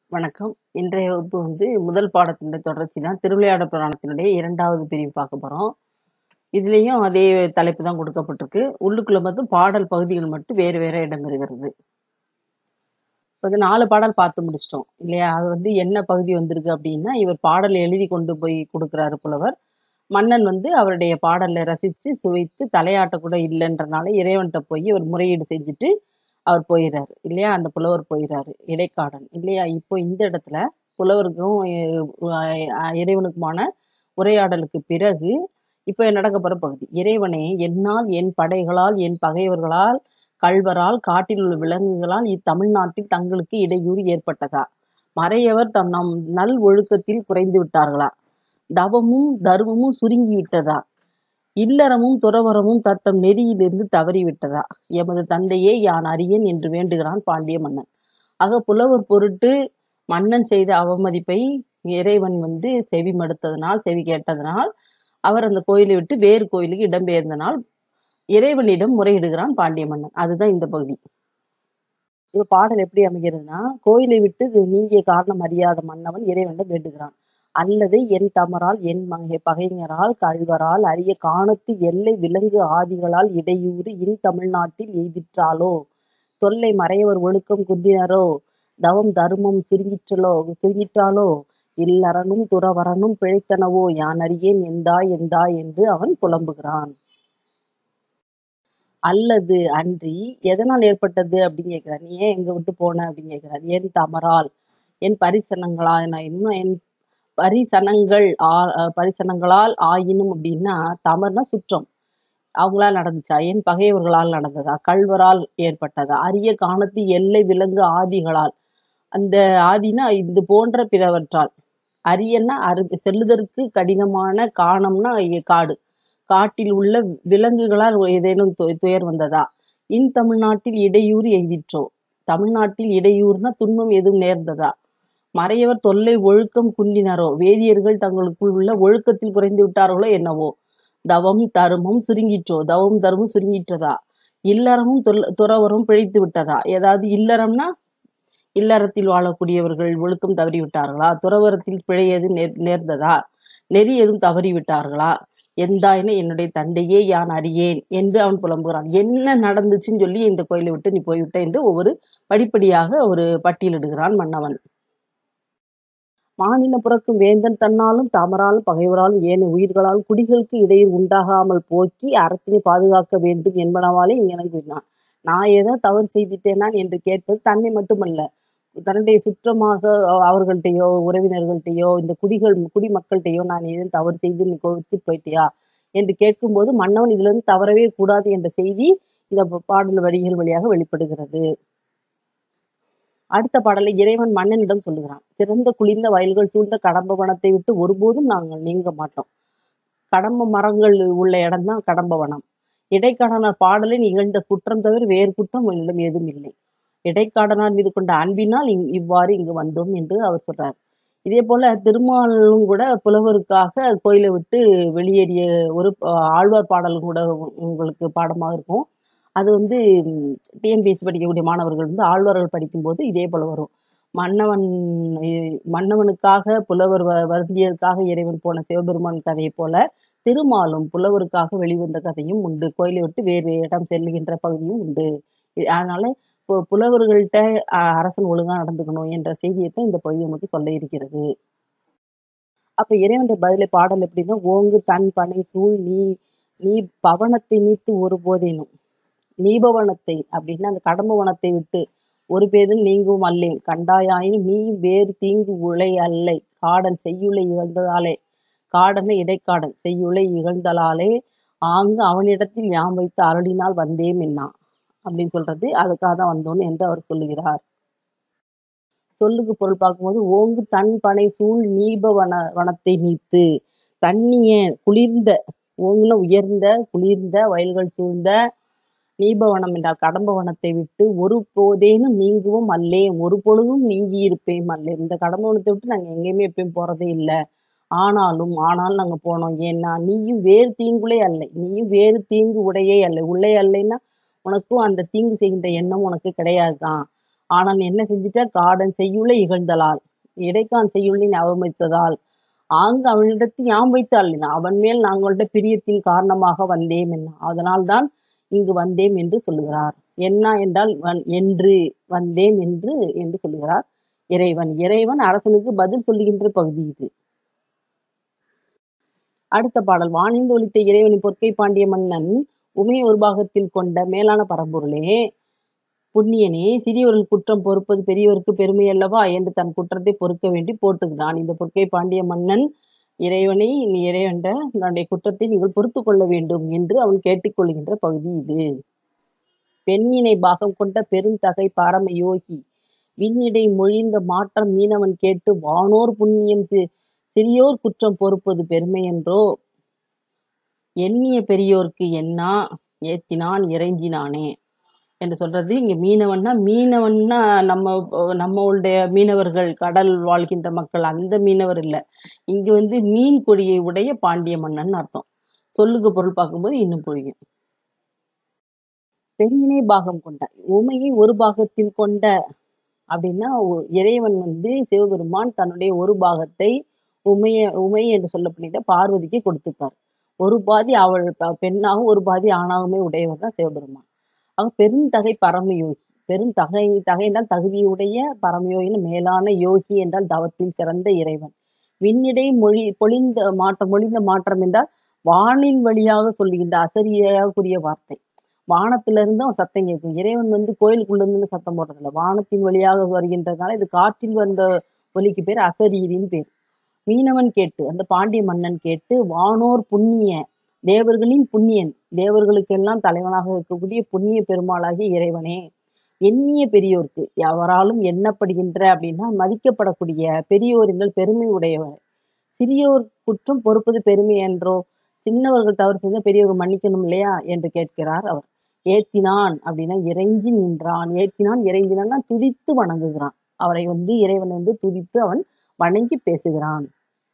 வணக்கம். இன்றைய வகுப்பு வந்து முதல் பாடத்தினுடைய தொடர்ச்சி தான். திருவிளையாடல் புராணத்தினுடைய 2வது பிரிவு பார்க்க போறோம். இதுலயும் அதே தலைப்பு தான் கொடுக்கப்பட்டிருக்கு. உள்ளுக்குள்ள மட்டும் பாடல் பகுதிகள் மட்டும் வேறு வேற இடம்பெறுகிறது. இப்ப வந்து 4 பாடல் பார்த்து முடிச்சிட்டோம். இல்லையா? அது வந்து என்ன பகுதி வந்திருக்கு அப்டின்னா, இவர் பாடல் எழுதி கொண்டு போய் குடுக்குறாரு புலவர். மன்னன் வந்து அவருடைய பாடல ரசிச்சு, சுவைத்து தலையாட்ட கூட இல்லன்றனால இறைவன்ட்ட போய் இவர் முறையீடு செஞ்சுட்டு அவர் போயிறாரு. இல்லையா? அந்த புலவர் போயிறாரு. இடைக்காடன். இல்லையா? இப்போ இந்த இடத்துல புலவருக்கும் அ அ இறைவனுக்குமான உரையாடலுக்கு பிறகு, இப்ப நடக்க போற பகுதி. இறைவனே என்னால், என் படைகளால், என் பகைவர்களால், கள்வரால், காட்டில் உள்ள விலங்குகளால் இத்தமிழ்நாட்டில் தங்களுக்கு இடையூறு ஏற்பட்டதா? மறையவர் தம் நம் நல் ஒழுக்கத்தில் குறைந்து விட்டார்களா? தவமும், தருமமும் சுருங்கி விட்டதா? இல்லறமும், துறவறமும் தத்தம் நெறியிலிருந்து தவறி விட்டதா? எமது தந்தையே யான் அறியேன் என்று வேண்டுகிறான் பாண்டிய மன்னன். ஆக புலவர் பொருட்டு மன்னன் செய்த அவமதிப்பை இறைவன் வந்து செவி மடுத்ததனால், செவி கேட்டதனால், அவர் அந்த கோயிலை விட்டு வேறு கோயிலுக்கு இடம்பெயர்ந்தனால், இறைவனிடம் முறையிடுகிறான் பாண்டிய மன்னன். அதுதான் இந்த பகுதி. இப்ப பாடல் எப்படி அமைகிறதுன்னா, கோயிலை விட்டு நீங்கிய காரணம் அறியாத மன்னவன் இறைவனிடம் வேண்டுகிறான். அல்லது என் தமரால், என் மகை பகைஞரால், கள்வரால், அரிய கானத்து எல்லை விலங்கு ஆதிகளால் இடையூறு இன் தமிழ்நாட்டில் எய்திற்றாலோ? தொல்லை மறையவர் ஒழுக்கம் குன்றினரோ? தவம் தருமம் சுருங்கிற்றலோ சுருங்கிற்றாலோ? இல்லறனும் துறவறனும் பிழைத்தனவோ? யான் அறியேன் எந்தாய் எந்தாய் என்று அவன் புலம்புகிறான். அல்லது அன்றி எதனால் ஏற்பட்டது அப்படின்னு கேட்கிறார். நீ ஏன் எங்க விட்டு போன அப்படின்னு கேட்கிறார். என் தமரால், என் பரிசனங்களாயினும், என் பரிசனங்கள் ஆ பரிசனங்களால் ஆயினும் அப்படின்னா, தமர்னா சுற்றம். அவங்களால் நடந்துச்சா? என் பகைவர்களால் நடந்ததா? கள்வரால் ஏற்பட்டதா? அரிய கானத்து எல்லை விலங்கு ஆதிகளால். அந்த ஆதினா இது போன்ற பிறவற்றால். அரியன்னா அரு செல்லுதற்கு கடினமான கானம்னா காடு. காட்டில் உள்ள விலங்குகளால் ஏதேனும் து துயர் வந்ததா? இன் தமிழ்நாட்டில் இடையூறு எய்திற்றோ? தமிழ்நாட்டில் இடையூறுனா துன்பம் எதுவும் நேர்ந்ததா? மறையவர் தொல்லை ஒழுக்கம் குன்றினரோ? வேதியர்கள் தங்களுக்குள் உள்ள ஒழுக்கத்தில் குறைந்து விட்டார்களோ என்னவோ? தவம், தருமம் சுருங்கிற்றோ? தவம், தருமம் சுருங்கிற்றதா? இல்லறமும் தொல் துறவறம் பிழைத்து விட்டதா? ஏதாவது இல்லறம்னா, இல்லறத்தில் வாழக்கூடியவர்கள் ஒழுக்கம் தவறி விட்டார்களா? துறவறத்தில் பிழை எதுவும் நேர் நேர்ந்ததா? நெறி எதுவும் தவறி விட்டார்களா? எந்தாய்னா என்னுடைய தந்தையே யான் அறியேன் என்று அவன் புலம்புகிறான். என்ன நடந்துச்சுன்னு சொல்லி இந்த கோயிலை விட்டு நீ போய்விட்ட என்று ஒவ்வொரு படிப்படியாக ஒரு பட்டியலிடுகிறான் மன்னவன். மாநிலம் புரக்கும் வேந்தன் தன்னாலும், தமராலும், பகைவராலும், ஏனைய உயிர்களாலும் குடிகளுக்கு இடையூறு உண்டாகாமல் போக்கி அறத்தினை பாதுகாக்க வேண்டும் என்பனவாலே இங்ஙனங்கூறினான். நான் ஏதோ தவறு செய்துட்டேனான் என்று கேட்பது தன்னை மட்டுமல்ல, தன்னுடைய சுற்றமாக அவர்கள்ட்டயோ, உறவினர்கள்ட்டயோ, இந்த குடிகள் குடிமக்கள்ட்டயோ நான் ஏதேனும் தவறு செய்து நீ கோவிச்சுட்டு போயிட்டியா? என்று கேட்கும்போது மன்னவன் இதிலிருந்து தவறவே கூடாது என்ற செய்தி இந்த பாடல் வரிகள் வழியாக வெளிப்படுகிறது. அடுத்த பாடலை இறைவன் மன்னனிடம் சொல்லுகிறான். சிறந்த குளிர்ந்த வயல்கள் சூழ்ந்த கடம்ப வனத்தை விட்டு ஒருபோதும் நாங்கள் நீங்க மாட்டோம். கடம்ப மரங்கள் உள்ள இடம் தான் கடம்ப வனம். இடைக்காடனார் பாடலில் நிகழ்ந்த குற்றம் தவிர வேறு குற்றம் என்னிடம் ஏதும் இல்லை. இடைக்காடனார் மீது கொண்ட அன்பினால் இங் இவ்வாறு இங்கு வந்தோம் என்று அவர் சொல்றார். இதேபோல திருமாலும் கூட புலவருக்காக கோயிலை விட்டு வெளியேறிய ஒரு ஆழ்வார் பாடலும் கூட உங்களுக்கு பாடமாக இருக்கும். அது வந்து டிஎன்பிஎஸ்சி படிக்கக்கூடிய மாணவர்கள் வந்து ஆழ்வார்கள் படிக்கும்போது இதே போல வரும். மன்னவன் மன்னவனுக்காக புலவர் வ வருந்தியதற்காக இறைவன் போன சிவபெருமான் கதையைப் போல, திருமாலும் புலவருக்காக வெளிவந்த கதையும் உண்டு. கோயிலை விட்டு வேறு இடம் செல்லுகின்ற பகுதியும் உண்டு. அதனால பு புலவர்கள்ட்ட அ அரசன் ஒழுங்கா நடந்துக்கணும் என்ற செய்தியத்தான் இந்த பகுதி நமக்கு சொல்ல இருக்கிறது. அப்ப இறைவனுடைய பதிலை பாடல் எப்படின்னா, ஓங்கு தன் பனை சூழ் நீ நீ பவனத்தை நீத்து ஒருபோதேனும். நீபவனத்தை அப்படின்னா அந்த கடம்ப வனத்தை விட்டு ஒரு பேதும் நீங்கவும் அல்லேன். கண்டாயாயினும் நீயும் வேறு தீங்கு உளை அல்லை. காடன் செய்யுளை இகழ்ந்ததாலே. காடன இடைக்காடன். செய்யுளை இகழ்ந்தலாலே ஆங்கு அவனிடத்தில் யாம் வைத்து அருளினால் வந்தேம் என்னா. அப்படின்னு சொல்றது அதுக்காக தான் வந்தோம் என்று அவர் சொல்லுகிறார். சொல்லுக்கு பொருள் பார்க்கும்போது, ஓங்கு தன் பனை சூழ் நீப வன வனத்தை நீத்து. தண்ணிய குளிர்ந்த ஓங்குன உயர்ந்த, குளிர்ந்த வயல்கள் சூழ்ந்த நீபவனம் என்றால் கடம்ப வனத்தை விட்டு ஒரு போதேனும் நீங்கவும் அல்லேன். ஒரு பொழுதும் நீங்கியிருப்பேன் அல்லேன். இந்த கடம்ப வனத்தை விட்டு நாங்க எங்கேயுமே எப்பயும் போறதே இல்ல. ஆனாலும் ஆனாலும் நாங்க போனோம். ஏன்னா நீயும் வேறு தீங்குளை அல்லை. நீயும் வேறு தீங்கு உடையே அல்லை. உள்ளே அல்லைன்னா உனக்கும் அந்த தீங்கு செய்கின்ற எண்ணம் உனக்கு கிடையாது தான். ஆனால் என்ன செஞ்சிட்ட காடன் செய்யுளை இகழ்ந்தலால் இடைக்கான் செய்யுளின் அவமதித்ததால் ஆங்கு அவனிடத்து யாம் வைத்து அள்ளின அவன் மேல் நாங்களுடைய பிரியத்தின் காரணமாக வந்தேம் என்ன அதனால்தான் இங்கு வந்தேம் என்று சொல்லுகிறார் என்ன என்றால் வந்- என்று வந்தேம் என்று என்று சொல்லுகிறார் இறைவன் இறைவன் அரசனுக்கு பதில் சொல்லுகின்ற பகுதி இது அடுத்த பாடல் வாணிந்து ஒலித்த இறைவனின் பொற்கை பாண்டிய மன்னன் உமை ஒரு பாகத்தில் கொண்ட மேலான பரம்பொருளே புண்ணியனே சிறியவர்கள் குற்றம் பொறுப்பது பெரியவருக்கு பெருமை அல்லவா என்று தன் குற்றத்தை பொறுக்க வேண்டி போற்றுகிறான் இந்த பொற்கை பாண்டிய மன்னன் இறைவனை நீ இறைவன்ட தன்னுடைய குற்றத்தை நீங்கள் பொறுத்து கொள்ள வேண்டும் என்று அவன் கேட்டுக்கொள்கின்ற பகுதி இது பெண்ணினை பாகம் கொண்ட பெருந்தகை பாரம யோகி விண்ணிடை மொழிந்த மாற்றம் மீனவன் கேட்டு வானோர் புண்ணியம் சி- சிறியோர் குற்றம் பொறுப்பது பெருமை என்றோ எண்ணிய பெரியோர்க்கு என்னா ஏத்தினான் இறைஞ்சினானே என்று சொல்றது இங்க மீனவன்னா மீனவன்னா நம்ம நம்மளுடைய மீனவர்கள் கடல் வாழ்கின்ற மக்கள் அந்த மீனவர் இல்ல இங்க வந்து மீன் கொடியை உடைய பாண்டிய மன்னன் அர்த்தம் சொல்லுக்கு பொருள் பார்க்கும்போது இன்னும் புரியும் பெண்ணினை பாகம் கொண்ட உமையை ஒரு பாகத்தில் கொண்ட அப்படின்னா ஒ- இறைவன் வந்து சிவபெருமான் தன்னுடைய ஒரு பாகத்தை உமைய உமை என்று சொல்லப்படுகிற பார்வதிக்கு கொடுத்துப்பார் ஒரு பாதி அவள் ப- பெண்ணாகவும் ஒரு பாதி ஆணாகவுமே உடையவர் தான் சிவபெருமான் அவ பெருந்தகை பரமயோகி பெருந்தகை தகை என்றால் தகுதியுடைய பரமயோகின்னு மேலான யோகி என்றால் தவத்தில் சிறந்த இறைவன் விண்ணிடை மொழி பொழிந்த மாற்றம் மொழிந்த மாற்றம் என்றால் வானின் வழியாக சொல்லுகின்ற அசரியாகக்கூடிய வார்த்தை வானத்திலிருந்து அவன் சத்தம் கேட்கும் இறைவன் வந்து கோயிலுக்குள்ள இருந்து சத்தம் போடுறதில்ல வானத்தின் வழியாக வருகின்றதுனால இது காற்றில் வந்த ஒலிக்கு பேர் அசரீரின்னு பேர் மீனவன் கேட்டு அந்த பாண்டிய மன்னன் கேட்டு வானோர் புண்ணிய தேவர்களின் புண்ணியன் தேவர்களுக்கெல்லாம் தலைவனாக இருக்கக்கூடிய புண்ணிய பெருமாளாகிய இறைவனே எண்ணிய பெரியோர்க்கு எவராலும் எண்ணப்படுகின்ற அப்படின்னா மதிக்கப்படக்கூடிய பெரியோர் என்றால் பெருமை உடையவர் சிறியோர் குற்றம் பொறுப்பது பெருமை என்றோ சின்னவர்கள் தவறு செஞ்சா பெரியவர்கள் மன்னிக்கணும் இல்லையா என்று கேட்கிறார் அவர் ஏத்தினான் அப்படின்னா இறைஞ்சி நின்றான் ஏத்தினான் இறைஞ்சினான்னா துதித்து வணங்குகிறான் அவரை வந்து இறைவனை வந்து துதித்து அவன் வணங்கி பேசுகிறான்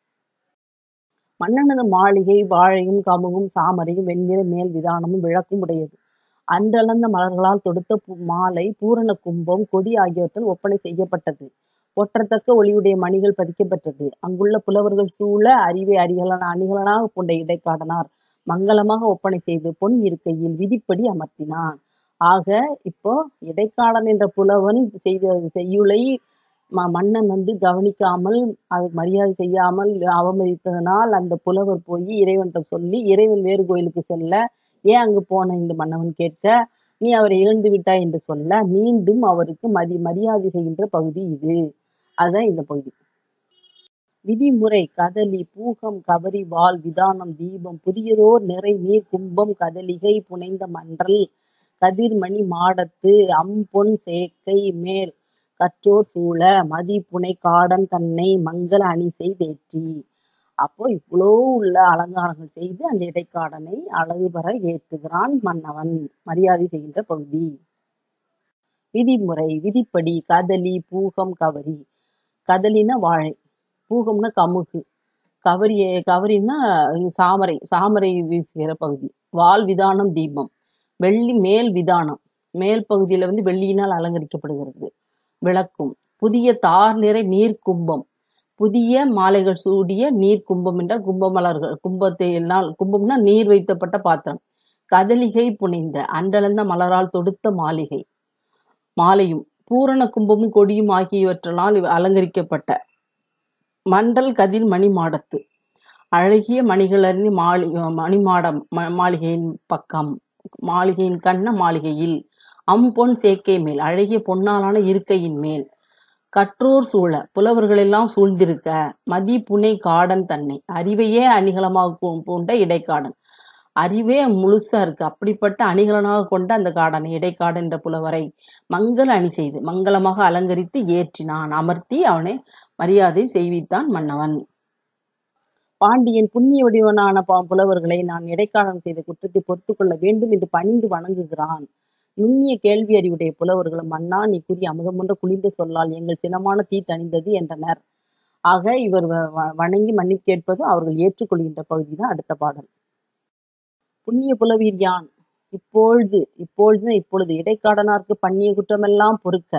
மன்னனது மாளிகை வாழையும் கமுகும் சாமரையும் வெண்ணிற மேல் விதானமும் விளக்கும் உடையது அன்றளந்த மலர்களால் தொடுத்த பூ- மாலை பூரண கும்பம் கொடி ஆகியவற்றால் ஒப்பனை செய்யப்பட்டது ஒற்றத்தக்க ஒளியுடைய மணிகள் பதிக்கப்பட்டது அங்குள்ள புலவர்கள் சூழ அறிவை அரிகலன அணிகலனாக கொண்ட இடைக்காடனார் மங்களமாக ஒப்பனை செய்து பொன் இருக்கையில் விதிப்படி அமர்த்தினான் ஆக இப்போ இடைக்காடன் என்ற புலவன் செய்த செய்யுளை ம- மன்னன் வந்து கவனிக்காமல் அது மரியாதை செய்யாமல் அவமதித்ததனால் அந்த புலவர் போய் இறைவன்கிட்ட சொல்லி இறைவன் வேறு கோயிலுக்கு செல்ல ஏன் அங்கு போன இந்த மன்னவன் கேட்க நீ அவரை இழந்து விட்டாய் என்று சொல்ல மீண்டும் அவருக்கு மதி மரியாதை செய்கின்ற பகுதி இது அதுதான் இந்த பகுதி விதிமுறை கதலி பூகம் கவரி வாள் விதானம் தீபம் புதியதோர் நிறை நீர் கும்பம் கதலிகை புனைந்த மன்றல் கதிர்மணி மாடத்து அம்பொன் சேக்கை மேல் கற்றோர் சூழ மதி புனை காடன் தன்னை மங்கள அணி செய்தேற்றி அப்போ இவ்வளோ உள்ள அலங்காரங்கள் செய்து அந்த இடைக்காடனை அழகு பெற ஏத்துகிறான் மன்னவன் மரியாதை செய்கின்ற பகுதி விதிமுறை விதிப்படி கதலி பூகம் கவரி கதலினா வாழை பூகம்னா கமுகு கவரி கவரின்னா சாமரை சாமரை வீசுகிற பகுதி வால் விதானம் தீபம் வெள்ளி மேல் விதானம் மேல் பகுதியில வந்து வெள்ளியினால் அலங்கரிக்கப்படுகிறது விளக்கும் புதிய தார் நிறை நீர் கும்பம் புதிய மாலைகள் சூடிய நீர் கும்பம் என்றால் கும்பமலர்கள் கும்பத்தை எல்லாம் கும்பம்னா நீர் வைத்தப்பட்ட பாத்திரம் கதலிகை புனைந்த அன்றளந்த மலரால் தொடுத்த மாளிகை மாலையும் பூரண கும்பமும் கொடியும் ஆகியவற்றால் இவ அலங்கரிக்கப்பட்ட மண்டல் கதிர் மணி மாடத்து அழகிய மணிகளறிந்து மாளி மணிமாடம் ம- மாளிகையின் பக்கம் மாளிகையின் கண்ண மாளிகையில் அம்பொன் சேக்கை மேல் அழகிய பொன்னாலான இருக்கையின் மேல் கற்றோர் சூழ புலவர்களெல்லாம் சூழ்ந்திருக்க மதி புனை காடன் தன்னை அறிவையே அணிகலமாக பூ- பூண்ட இடைக்காடன் அறிவே முழுசா இருக்கு அப்படிப்பட்ட அணிகலனாக கொண்ட அந்த காடனை இடைக்காடன் என்ற புலவரை மங்கள அணி செய்து மங்களமாக அலங்கரித்து ஏற்றினான் அமர்த்தி அவனை மரியாதை செய்வித்தான் மன்னவன் பாண்டியன் புண்ணிய வடிவனான பா- புலவர்களை நான் இடைக்காலம் செய்த குற்றத்தை பொறுத்து கொள்ள வேண்டும் என்று பணிந்து வணங்குகிறான் நுண்ணிய கேள்வி அறிவுடைய புலவர்களும் மன்னா நீ கூறிய அமுதமொன்ற குளிர்ந்த சொல்லால் எங்கள் சினமான தீ தணிந்தது என்றனர் ஆக இவர் வ- வ- வணங்கி மன்னிப்பு கேட்பது அவர்கள் ஏற்றுக்கொள்கின்ற பகுதி தான் அடுத்த பாடல் புண்ணிய புலவீர் யான் இப்பொழுது இப்பொழுது இப்பொழுது இடைக்காடனார்க்கு பண்ணிய குற்றமெல்லாம் பொறுக்க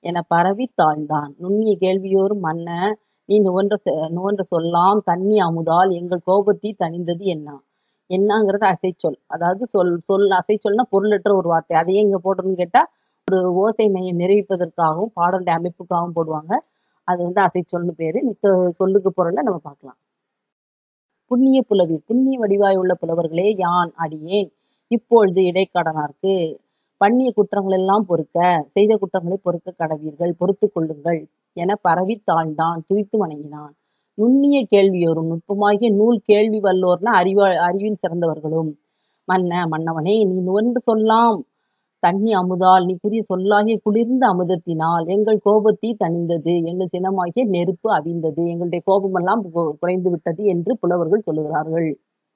என பரவி தாழ்ந்தான் நுண்ணிய கேள்வியோரும் மன்ன நீ நுவன்ற செ- நுவன்ற சொல்லாம் தண்ணி அமுதால் எங்கள் கோபத்தி தணிந்தது என்ன என்னங்கிறது அசைச்சொல் அதாவது சொல் சொல் அசைச்சொல்னா பொருளற்ற ஒரு வார்த்தை அதையே இங்க போட்டோம்னு கேட்டா ஒரு ஓசை நயம் நிறைவிப்பதற்காகவும் பாடலுடைய அமைப்புக்காகவும் போடுவாங்க அது வந்து அசைச்சொல்னு பேரு இந்த சொல்லுக்கு பொருளை நம்ம பார்க்கலாம் புண்ணிய புலவி புண்ணிய வடிவாய் உள்ள புலவர்களே யான் அடியேன் இப்பொழுது இடைக்கடனார்க்கு பண்ணிய குற்றங்கள் எல்லாம் பொறுக்க செய்த குற்றங்களை பொறுக்க கடவீர்கள் பொறுத்து கொள்ளுங்கள் என பரவி தாழ்ந்தான் துதித்து வணங்கினான் நுண்ணிய கேள்வியோரும் நுட்பமாகிய நூல் கேள்வி வல்லோர்னா அறிவா அறிவில் சிறந்தவர்களும் மன்ன மன்னவனே நீ நுவன்று சொல்லாம் தண்ணி அமுதால் நீ கூறிய சொல்லாகிய குளிர்ந்த அமுதத்தினால் எங்கள் கோபத்தி தணிந்தது எங்கள் சினமாகிய நெருப்பு அவிந்தது எங்களுடைய கோபமெல்லாம் கு- குறைந்து விட்டது என்று புலவர்கள் சொல்லுகிறார்கள்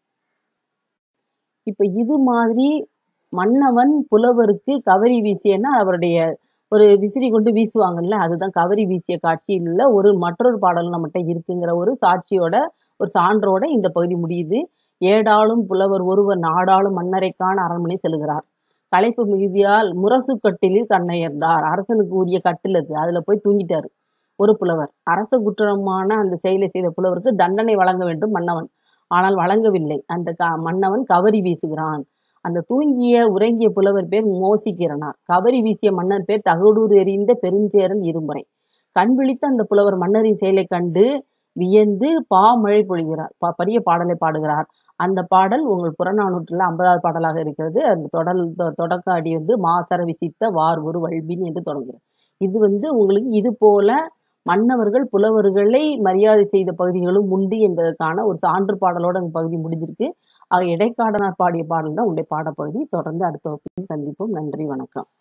இப்ப இது மாதிரி மன்னவன் புலவருக்கு கவரி வீசியன்னா அவருடைய ஒரு விசிறி கொண்டு வீசுவாங்கல்ல அதுதான் கவரி வீசிய காட்சியில் உள்ள ஒரு மற்றொரு பாடல் நம்மகிட்ட இருக்குங்கிற ஒரு சாட்சியோட ஒரு சான்றோட இந்த பகுதி முடியுது ஏடாளும் புலவர் ஒருவர் நாடாளும் மன்னரை காண அரண்மனை செல்கிறார் களைப்பு மிகுதியால் முரசு கட்டிலில் கண்ணையர்ந்தார் அரசனுக்கு உரிய கட்டில் அது அதுல போய் தூங்கிட்டாரு ஒரு புலவர் அரச குற்றமான அந்த செயலை செய்த புலவருக்கு தண்டனை வழங்க வேண்டும் மன்னவன் ஆனால் வழங்கவில்லை அந்த க மன்னவன் கவரி வீசுகிறான் அந்த தூங்கிய உறங்கிய புலவர் பேர் மோசிக்கிறனார் கவரி வீசிய மன்னர் பேர் தகடூர் எறிந்த பெருஞ்சேரல் இருமுறை கண் விழித்த அந்த புலவர் மன்னரின் செயலை கண்டு வியந்து பா மழை பொழிகிறார் ப- பரிய பாடலை பாடுகிறார் அந்த பாடல் உங்கள் புறநானூற்றில் ஐம்பதாவது பாடலாக இருக்கிறது அந்த தொடல் தொ- தொடக்க அடி வந்து மாசர விசித்த வார் ஒரு வல்பின் என்று தொடங்குகிறது இது வந்து உங்களுக்கு இது போல மன்னவர்கள் புலவர்களை மரியாதை செய்த பகுதிகளும் உண்டு என்பதற்கான ஒரு சான்று பாடலோட அந்த பகுதி முடிஞ்சிருக்கு ஆக இடைக்காடனார் பாடிய பாடல் தான் உங்களுடைய பாடப்பகுதி தொடர்ந்து அடுத்த வகுப்பில் சந்திப்போம் நன்றி வணக்கம்